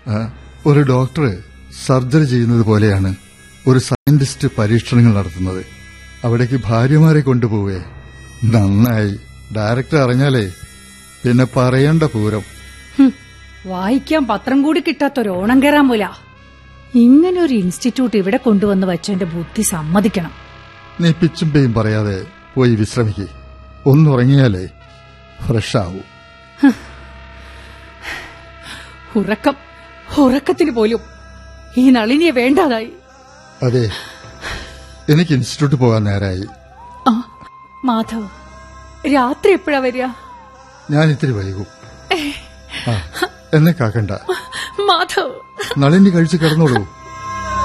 ആ, ഒരു doctor surgery ചെയ്യുന്നത് പോലെയാണ് ഒരു സയന്റിസ്റ്റ് പരീക്ഷണങ്ങൾ നടത്തുന്നത് അവിടേക്ക് ഭാര്യമാരെ കൊണ്ടുപോവേ നന്നായി ഡയറക്ടർ അറിഞ്ഞാലേ പിന്നെ പറയേണ്ട പൂരം ഹും, വായിക്കാൻ പത്രം കൂടി കിട്ടാത്തൊരു ഓണം കയറാൻ പോല ഇങ്ങനെ ഒരു ഇൻസ്റ്റിറ്റ്യൂട്ട് ഇവിടെ കൊണ്ടുവന്ന് വെച്ചെന്റെ ബുദ്ധി സമ്മതിക്കണം നീ പിച്ചും പേയും പറയാതെ പോയി വിശ്രമിക്കേ ഒന്നുറങ്ങിയാലേ ഫ്രഷ് ആവൂ ഉറക്കം ഉറക്കത്തിന് പോലും ഈ നളിനിയെ വേണ്ടാതായി അതെ എനിക്ക് ഇൻസ്റ്റിറ്റ്യൂട്ട് പോകാൻ നേരായി ആ മാധവ് രാത്രി എപ്പോഴാ വരിക ഞാൻ ഇത്തിരി വൈകും ആ എന്നെ കാക്കണ്ട മാധവ് നളിനി കഴിച്ച് കിടന്നോളൂ